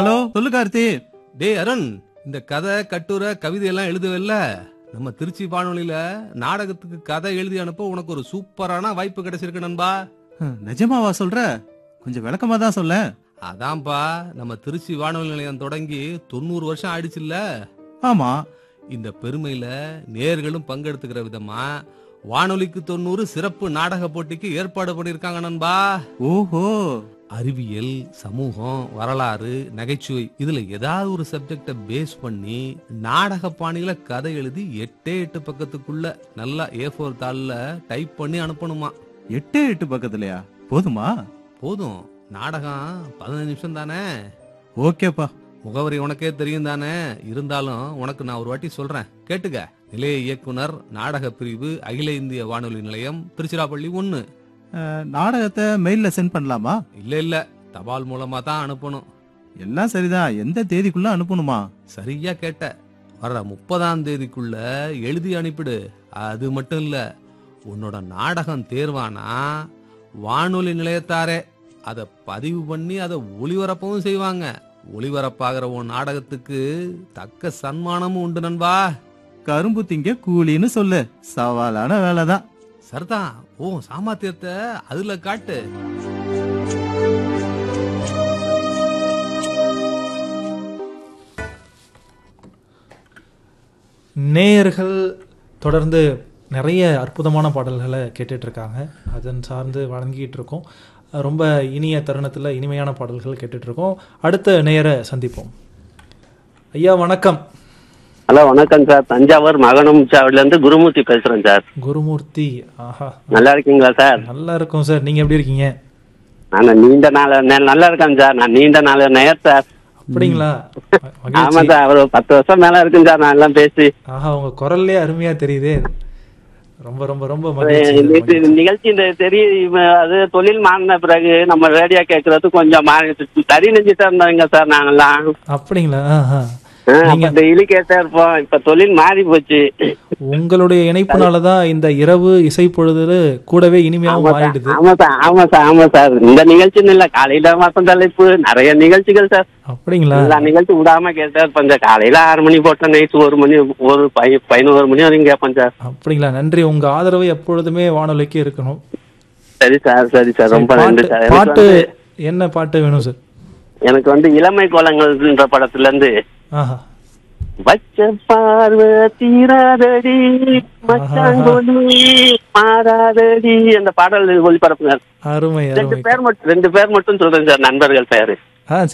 Hello சொல்லு கார்த்தி டேய் அருண் இந்த கதை கட்டுரை கவிதை எல்லாம் எழுதுவல்ல நம்ம திருச்சி வானொலியில நாடகத்துக்கு கதை எழுதி அனுப்ப உனக்கு ஒரு சூப்பரான வாய்ப்பு கிடைச்சிருக்கு நண்பா ஹம், நிஜமாவா சொல்ற கொஞ்சம் விளக்கமா தான் சொல்ல அதான்பா நம்ம திருச்சி வானொலி நிலையம் தொடங்கி தொண்ணூறு வருஷம் ஆயிடுச்சுல்ல ஆமா இந்த பெருமையில நேர்களும் பங்கெடுத்துக்கிற விதமா வானொலிக்கு தொண்ணூறு சிறப்பு நாடக போட்டிக்கு ஏற்பாடு பண்ணிருக்காங்க நண்பா ஓஹோ அறிவியல் சமூகம் வரலாறு நகைச்சுவை இதுல ஏதாவது ஒரு சப்ஜெக்ட பேஸ் பண்ணி நாடக பாணியில கதை எழுதி எட்டே எட்டு பக்கத்துக்குள்ள நல்லா ஏ ஃபோர் தாள்ல டைப் பண்ணி அனுப்பணுமா எட்டே எட்டு பக்கத்துலயா போதுமா போதும் நாடகம் பதினஞ்சு நிமிஷம் தானே ஓகேப்பா முகவரி உனக்கே தெரியும் தானே இருந்தாலும் உனக்கு நான் ஒரு வாட்டி சொல்றேன் கேட்டுக்க நிலைய இயக்குனர் நாடக பிரிவு அகில இந்திய வானொலி நிலையம் திருச்சிராப்பள்ளி ஒன்னு அஹ், நாடகத்தை மெயில்ல சென்ட் பண்ணலாமா இல்ல இல்ல தபால் மூலமா தான் அனுப்பணும் எல்லாம் சரிதான் எந்த தேதிக்குள்ள அனுப்பணுமா சரியா கேட்ட வர்ற முப்பதாம் தேதிக்குள்ள எழுதி அனுப்பிடு அது மட்டும் இல்ல உன்னோட நாடகம் தேர்வானா வானொலி நிலையத்தாரே அதை பதிவு பண்ணி அதை ஒளிபரப்பவும் செய்வாங்க ஒளிபரப்பாகிற உன் நாடகத்துக்கு தக்க சன்மானமும் உண்டு நண்பா கரும்பு திங்க கூலின்னு சொல்லு சவாலான வேலைதான் சரிதான் ஓ சாமர்த்தியத்தை அதுல காட்டு நேயர்கள் தொடர்ந்து நிறைய அற்புதமான பாடல்களை கேட்டுட்டு இருக்காங்க அதன் சார்ந்து வழங்கிட்டு இருக்கோம் ரொம்ப இனிய தருணத்தில் இனிமையான பாடல்கள் கேட்டுட்டு இருக்கோம் அடுத்த நேயரை சந்திப்போம் ஐயா வணக்கம் ஹலோ வணக்கம் சார் தஞ்சாவூர் மகனம் சாவில இருந்து குருமூர்த்தி பேசுறேன் சார் குருமூர்த்தி ஆஹா நல்லா இருக்கீங்களா சார் நல்லா இருக்கும் சார் நீங்க எப்படி இருக்கீங்க நான் நீண்ட நாள் நே- நல்லா இருக்கேன் சார் நான் நீண்ட நாள் நேர் சார் அப்படிங்களா ஆமா மகிழ்ச்சி சார் ஒரு பத்து வருஷம் மேல இருக்குங்க சார் நான் எல்லாம் பேசி ஆஹா உங்க குரல்லே அருமையா தெரியுதே ரொம்ப ரொம்ப ரொம்ப மகிழ்ச்சி சார், நேற்று மகிழ்ச்சி. நிகழ்ச்சி இந்த தெரியும் அது தொழில் மாறின பிறகு நம்ம ரேடியோ கேட்கறது கொஞ்சம் மாறி தறி நெஞ்சுட்டா இருந்தாங்க சார் நாங்கெல்லாம் அப்படிங்களா ஆஹா. ஆ, நீங்க அப்ப டெய்லி கேட்டே இருப்போம் இப்ப தொழில் மாறி போச்சு உங்களுடைய இணைப்புனால தான் இந்த இரவு இசை பொழுது கூடவே இனிமையாகவும் ஆமா சார் மாறிடுது ஆமா சார் ஆமா சார் ஆமா சார் இந்த நிகழ்ச்சின்னு இல்ல காலையில மாசம் தலைப்பு நிறைய நிகழ்ச்சிகள் சார் அப்படிங்களா எல்லா நிகழ்ச்சி விடாம கேட்டா இருப்பேன் சார் காலையில ஆறு மணி போட்டா நைட் ஒரு மணி ஒரு பை- பதினோரு மணி வரைக்கும் கேட்பேன் சார் அப்படிங்களா நன்றி உங்க ஆதரவு எப்பொழுதுமே வானொலிக்கு இருக்கணும் சரி சார் சரி சார் ரொம்ப சரி, நன்றி பாட்டு சார் எனக்கு பாட்டு வந்து- என்ன பாட்டு வேணும் சார் எனக்கு வந்து இளமை கோலங்கள்ன்ற படத்துல இருந்து ஆஹா வச்ச பார்வை தீராதடி மச்சாங்கொலி மாறாதடி அந்த பாடல் ஒளிபரப்புங்க அருமை ரெண்டு அருமை பேர் மட்டும் ரெண்டு பேர் மட்டும் சொல்றேன் சார் நண்பர்கள் பேரு ஆ